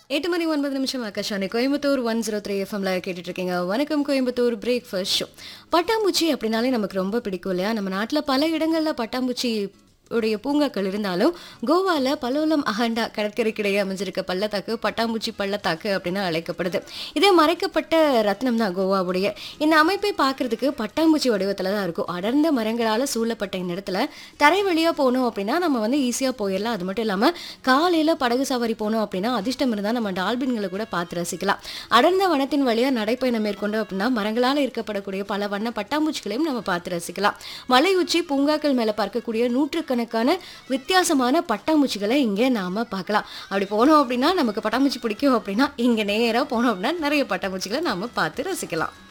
எட்டு மணி ஒன்பது நிமிஷம் Akashvani Coimbatore one zero three எஃப்எம்ல கேட்டுட்டு இருக்கீங்க வணக்கம் கோயம்புத்தூர் பிரேக்ஃபாஸ்ட் ஷோ பட்டாம்பூச்சி அப்படின்னாலே நமக்கு ரொம்ப பிடிக்கும் இல்லையா நம்ம நாட்டில் பல இடங்கள்ல பட்டாம்பூச்சி உடைய பூங்காக்கள் இருந்தாலும் கோவால பலோலம் அகண்டா கடற்கரைக்கிடையே அமைஞ்சிருக்க பள்ளத்தாக்கு பட்டாம்பூச்சி பள்ளத்தாக்கு அப்படின்னு அழைக்கப்படுது இதே மறைக்கப்பட்ட ரத்னம் தான் கோவாவுடைய இந்த அமைப்பை பார்க்கிறதுக்கு பட்டாம்பூச்சி வடிவத்துல தான் இருக்கும் அடர்ந்த மரங்களால சூழப்பட்ட இந்த இடத்துல தரை வழியா போனோம் அப்படின்னா நம்ம வந்து ஈஸியா போயிடலாம் அது மட்டும் இல்லாம காலையில படகு சவாரி போனோம் அப்படின்னா அதிர்ஷ்டம் இருந்தா நம்ம டால்பின்களை கூட பார்த்து ரசிக்கலாம் அடர்ந்த வனத்தின் வழியா நடைப்பயணம் மேற்கொண்டோம் அப்படின்னா மரங்களால் இருக்கப்படக்கூடிய பல வண்ண பட்டாம்பூச்சிகளையும் நம்ம பார்த்து ரசிக்கலாம் மலை உச்சி பூங்காக்கள் மேல பார்க்கக்கூடிய நூற்றுக்கணக்கான வித்தியாசமான பட்டாம்பூச்சிகளை இங்கே நாம பார்க்கலாம் அப்படி போனோம் அப்படின்னா நமக்கு பட்டாம்பூச்சி பிடிக்கும் அப்படின்னா இங்க நேரா போனோம் அப்படின்னா நிறைய பட்டாம்பூச்சிகளை நாம பார்த்து ரசிக்கலாம்